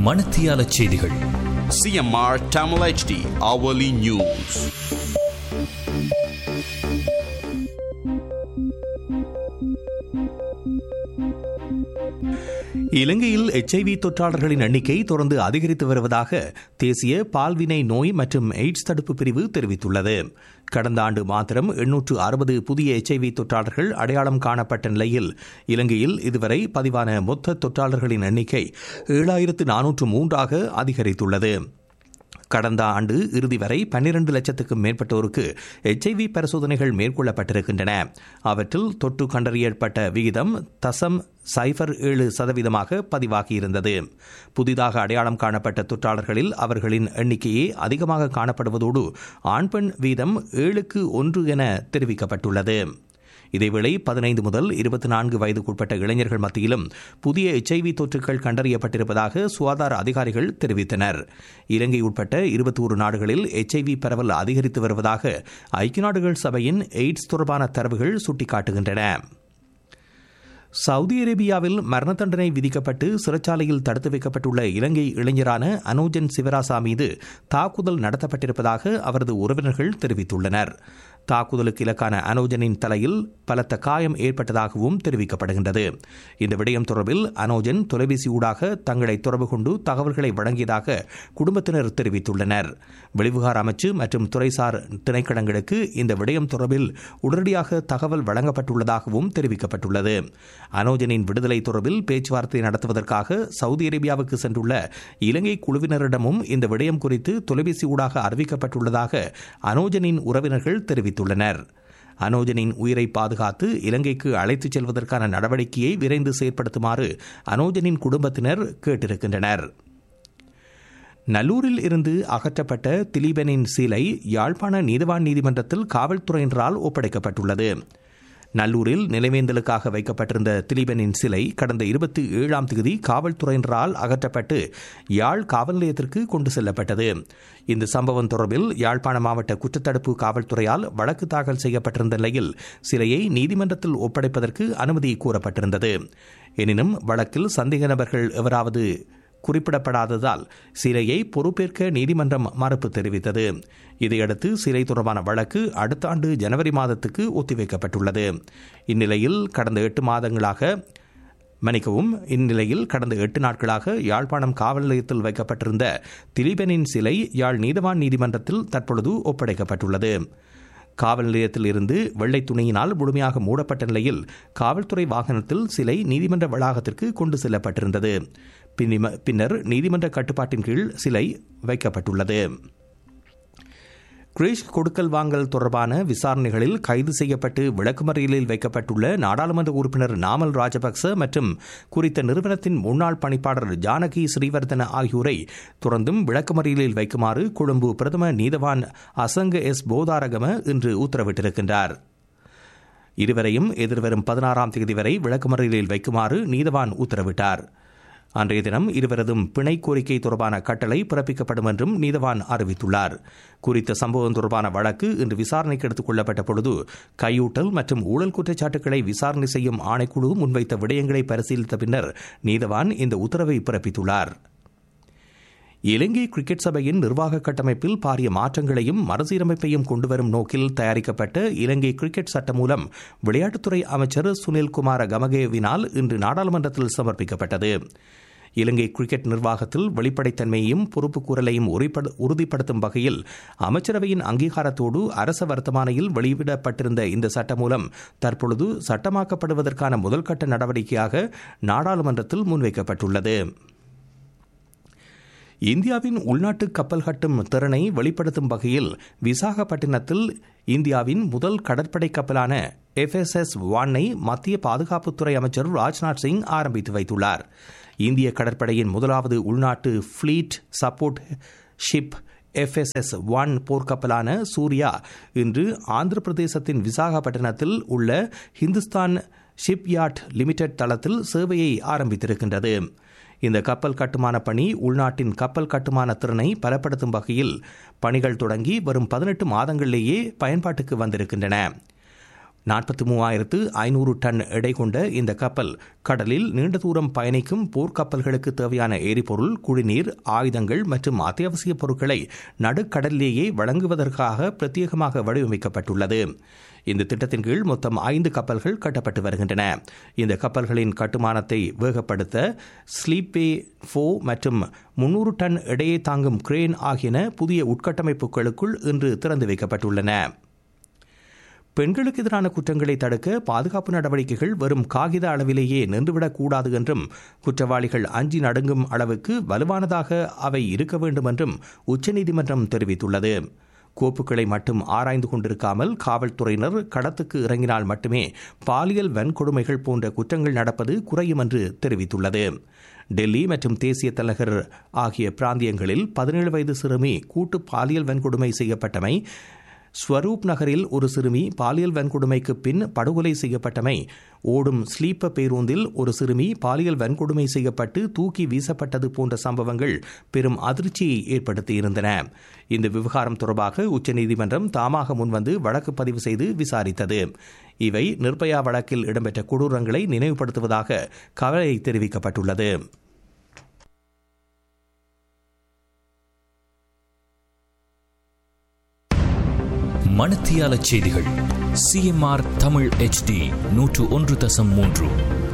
மணத்தியால செய்திகள் CMR Tamil HD hourly news. இலங்கையில் எச்ஐவி தொற்றாளர்களின் எண்ணிக்கை தொடர்ந்து அதிகரித்து வருவதாக தேசிய பால்வினை நோய் மற்றும் எய்ட்ஸ் தடுப்பு பிரிவு தெரிவித்துள்ளது கடந்த ஆண்டு மாத்திரம் எண்ணூற்று அறுபது புதிய எச்ஐவி தொற்றாளர்கள் அடையாளம் காணப்பட்ட நிலையில் இலங்கையில் இதுவரை பதிவான மொத்த தொற்றாளர்களின் எண்ணிக்கை ஏழாயிரத்து நானூற்று மூன்றாக அதிகரித்துள்ளது கடந்த ஆண்டு இறுதி வரை பன்னிரண்டு லட்சத்துக்கும் மேற்பட்டோருக்கு எச்ஐவி பரிசோதனைகள் மேற்கொள்ளப்பட்டிருக்கின்றன அவற்றில் தொற்று கண்டறியப்பட்ட விகிதம் தசம் சைபர் ஏழு சதவீதமாக பதிவாகியிருந்தது புதிதாக அடையாளம் காணப்பட்ட தொற்றாளர்களில் அவர்களின் எண்ணிக்கையே அதிகமாக காணப்படுவதோடு ஆண் பெண் வீதம் ஏழுக்கு ஒன்று என தெரிவிக்கப்பட்டுள்ளது இதேவேளை பதினைந்து முதல் இருபத்தி நான்கு வயதுக்குட்பட்ட இளைஞர்கள் மத்தியிலும் புதிய எச்ஐவி தொற்றுகள் கண்டறியப்பட்டிருப்பதாக சுகாதார அதிகாரிகள் தெரிவித்தனர் இலங்கை உட்பட்ட இருபத்தோரு நாடுகளில் எச்ஐவி பரவல் அதிகரித்து வருவதாக ஐக்கிய நாடுகள் சபையின் எய்ட்ஸ் தொடர்பான தரவுகள் சுட்டிக்காட்டுகின்றன சவுதி அரேபியாவில் மரண தண்டனை விதிக்கப்பட்டு சிறைச்சாலையில் தடுத்து வைக்கப்பட்டுள்ள இலங்கை இளைஞரான அனோஜன் சிவராசா மீது தாக்குதல் நடத்தப்பட்டிருப்பதாக அவரது உறவினர்கள் தெரிவித்துள்ளனர் தாக்குதலுக்கு இலக்கான அனோஜனின் தலையில் பலத்த காயம் ஏற்பட்டதாகவும் தெரிவிக்கப்படுகின்றது இந்த விடயம் தொடர்பில் அனோஜன் தொலைபேசி ஊடாக தங்களை தொடர்பு கொண்டு தகவல்களை வழங்கியதாக குடும்பத்தினர் தெரிவித்துள்ளனர் வெளிவிகார அமைச்சு மற்றும் துறைசார் திணைக்களங்களுக்கு இந்த விடயம் தொடர்பில் உடனடியாக தகவல் வழங்கப்பட்டுள்ளதாகவும் தெரிவிக்கப்பட்டுள்ளது அனோஜனின் விடுதலை தொடர்பில் பேச்சுவார்த்தை நடத்துவதற்காக சவுதி அரேபியாவுக்கு சென்றுள்ள இலங்கை குழுவினரிடமும் இந்த விடயம் குறித்து தொலைபேசி ஊடாக அறிவிக்கப்பட்டுள்ளதாக அனோஜனின் உறவினர்கள் தெரிவித்துள்ளனர் அனோஜனின் உயிரை பாதுகாத்து இலங்கைக்கு அழைத்துச் செல்வதற்கான நடவடிக்கையை விரைந்து செயற்படுத்துமாறு அனோஜனின் குடும்பத்தினர் கேட்டிருக்கின்றனர் நல்லூரில் இருந்து அகற்றப்பட்ட திலீபனின் சிலை யாழ்ப்பாண நீதவான் நீதிமன்றத்தில் காவல்துறையினரால் ஒப்படைக்கப்பட்டுள்ளது நல்லூரில் நிலைவேந்தலுக்காக வைக்கப்பட்டிருந்த திலீபனின் சிலை கடந்த இருபத்தி ஏழாம் தேதி காவல்துறையினரால் அகற்றப்பட்டு யாழ் காவல் நிலையத்திற்கு கொண்டு செல்லப்பட்டது இந்த சம்பவம் தொடர்பில் யாழ்ப்பாண மாவட்ட குற்றத்தடுப்பு காவல்துறையால் வழக்கு தாக்கல் செய்யப்பட்டிருந்த நிலையில் சிலையை நீதிமன்றத்தில் ஒப்படைப்பதற்கு அனுமதி கோரப்பட்டிருந்தது எனினும் வழக்கில் சந்தேக நபர்கள் எவராவது குறிப்பிடப்படாததால் சிலையை பொறுப்பேற்க நீதிமன்றம் மறுப்பு தெரிவித்தது இதையடுத்து சிலை தொடர்பான வழக்கு அடுத்த ஆண்டு ஜனவரி மாதத்துக்கு ஒத்திவைக்கப்பட்டுள்ளது இந்நிலையில் கடந்த எட்டு மாதங்களாக மன்னிக்கவும் இந்நிலையில் கடந்த எட்டு நாட்களாக யாழ்ப்பாணம் காவல் நிலையத்தில் வைக்கப்பட்டிருந்த திலீபனின் சிலை யாழ் நீதவான் நீதிமன்றத்தில் தற்பொழுது ஒப்படைக்கப்பட்டுள்ளது காவல் நிலையத்தில் இருந்து வெள்ளை துணியினால் முழுமையாக மூடப்பட்ட நிலையில் காவல்துறை வாகனத்தில் சிலை நீதிமன்ற வளாகத்திற்கு கொண்டு செல்லப்பட்டிருந்தது பின்னர் நீதிமன்ற கட்டுப்பாட்டின் கீழ் சிலை வைக்கப்பட்டுள்ளது கிரீஷ் கொடுக்கல் வாங்கல் தொடர்பான விசாரணைகளில் கைது செய்யப்பட்டு விளக்குமறியலில் வைக்கப்பட்டுள்ள நாடாளுமன்ற உறுப்பினர் நாமல் ராஜபக்ச மற்றும் குறித்த நிறுவனத்தின் முன்னாள் பணிப்பாளர் ஜானகி ஸ்ரீவர்தன ஆகியோரை தொடர்ந்தும் விளக்குமறியலில் வைக்குமாறு கொழும்பு பிரதம நீதவான் அசங்க எஸ் போதாரகம இன்று உத்தரவிட்டிருக்கின்றார் இருவரையும் எதிர்வரும் பதினாறாம் தேதி வரை விளக்குமறியலில் வைக்குமாறு நீதவான் உத்தரவிட்டார் அன்றைய தினம் இருவரதும் பிணை கோரிக்கை தொடர்பான கட்டளை பிறப்பிக்கப்படும் என்றும் நீதவான் அறிவித்துள்ளார் குறித்த சம்பவம் தொடர்பான வழக்கு இன்று விசாரணைக்கு எடுத்துக் கொள்ளப்பட்ட பொழுது கையூட்டல் மற்றும் ஊழல் குற்றச்சாட்டுகளை விசாரணை செய்யும் ஆணைக்குழு முன்வைத்த விடயங்களை பரிசீலித்த பின்னர் நீதவான் இந்த உத்தரவை பிறப்பித்துள்ளார் இலங்கை கிரிக்கெட் சபையின் நிர்வாக கட்டமைப்பில் பாரிய மாற்றங்களையும் மறுசீரமைப்பையும் கொண்டுவரும் நோக்கில் தயாரிக்கப்பட்ட இலங்கை கிரிக்கெட் சட்டம் மூலம் விளையாட்டுத்துறை அமைச்சர் சுனில்குமார கமகேவினால் இன்று நாடாளுமன்றத்தில் சமர்ப்பிக்கப்பட்டது இலங்கை கிரிக்கெட் நிர்வாகத்தில் வெளிப்படைத்தன்மையையும் பொறுப்புக்கூறலையும் உறுதிப்படுத்தும் வகையில் அமைச்சரவையின் அங்கீகாரத்தோடு அரச வர்த்தமானியில் வெளியிடப்பட்டிருந்த இந்த சட்டம் மூலம் தற்பொழுது சட்டமாக்கப்படுவதற்கான முதல்கட்ட நடவடிக்கையாக நாடாளுமன்றத்தில் முன்வைக்கப்பட்டுள்ளது இந்தியாவின் உள்நாட்டு கப்பல் கட்டும் திறனை வெளிப்படுத்தும் வகையில் விசாகப்பட்டினத்தில் இந்தியாவின் முதல் கடற்படை கப்பலான எஃப்எஸ்எஸ் ஒன்னை மத்திய பாதுகாப்புத்துறை அமைச்சர் ராஜ்நாத் சிங் ஆரம்பித்து வைத்துள்ளார் இந்திய கடற்படையின் முதலாவது உள்நாட்டு fleet support ship FSS one போர்க்கப்பலான சூர்யா இன்று ஆந்திர பிரதேசத்தின் விசாகப்பட்டினத்தில் உள்ள ஹிந்துஸ்தான் ஷிப்யார்ட் லிமிடெட் தளத்தில் சேவையை ஆரம்பித்திருக்கின்றது இந்த கப்பல் கட்டுமான பணி உள்நாட்டின் கப்பல் கட்டுமான திறனை பலப்படுத்தும் வகையில் பணிகள் தொடங்கி வரும் பதினெட்டு மாதங்களிலேயே பயன்பாட்டுக்கு வந்திருக்கின்றன நாற்பத்தி மூவாயிரத்து ஐநூறு டன் எடை கொண்ட இந்த கப்பல் கடலில் நீண்ட தூரம் பயணிக்கும் போர்க்கப்பல்களுக்கு தேவையான எரிபொருள் குடிநீர் ஆயுதங்கள் மற்றும் அத்தியாவசிய பொருட்களை நடுக்கடலிலேயே வழங்குவதற்காக பிரத்யேகமாக வடிவமைக்கப்பட்டுள்ளது இந்த திட்டத்தின் கீழ் மொத்தம் ஐந்து கப்பல்கள் கட்டப்பட்டு வருகின்றன இந்த கப்பல்களின் கட்டுமானத்தை வேகப்படுத்த ஸ்லீப்பே ஃபோ மற்றும் முன்னூறு டன் எடையை தாங்கும் கிரேன் ஆகியன புதிய உட்கட்டமைப்புகளுக்குள் இன்று திறந்து வைக்கப்பட்டுள்ளன பெண்களுக்கு எதிரான குற்றங்களை தடுக்க பாதுகாப்பு நடவடிக்கைகள் வெறும் காகித அளவிலேயே நின்றுவிடக்கூடாது என்றும் குற்றவாளிகள் அஞ்சி நடுங்கும் அளவுக்கு வலுவானதாக அவை இருக்க வேண்டும் என்றும் உச்சநீதிமன்றம் தெரிவித்துள்ளது கோப்புகளை மட்டும் ஆராய்ந்து கொண்டிருக்காமல் காவல்துறையினர் கடத்துக்கு இறங்கினால் மட்டுமே பாலியல் வன்கொடுமைகள் போன்ற குற்றங்கள் நடப்பது குறையும் என்று தெரிவித்துள்ளது டெல்லி மற்றும் தேசிய தலைநகர் ஆகிய பிராந்தியங்களில் பதினேழு வயது சிறுமி கூட்டு பாலியல் வன்கொடுமை செய்யப்பட்டமை ஸ்வரூப் நகரில் ஒரு சிறுமி பாலியல் வன்கொடுமைக்கு பின் படுகொலை செய்யப்பட்டமை ஓடும் ஸ்லீப்ப பேருந்தில் ஒரு சிறுமி பாலியல் வன்கொடுமை செய்யப்பட்டு தூக்கி வீசப்பட்டது போன்ற சம்பவங்கள் பெரும் அதிர்ச்சியை ஏற்படுத்தியிருந்தன இந்த விவகாரம் தொடர்பாக உச்சநீதிமன்றம் தாமாக முன்வந்து வழக்கு பதிவு செய்து விசாரித்தது இவை நிர்பயா வழக்கில் இடம்பெற்ற கொடூரங்களை நினைவுபடுத்துவதாக கவலை தெரிவிக்கப்பட்டுள்ளது மணத்தியால செய்திகள் சிஎம்ஆர் தமிழ் எச்டி நூற்று ஒன்று தசம் மூன்று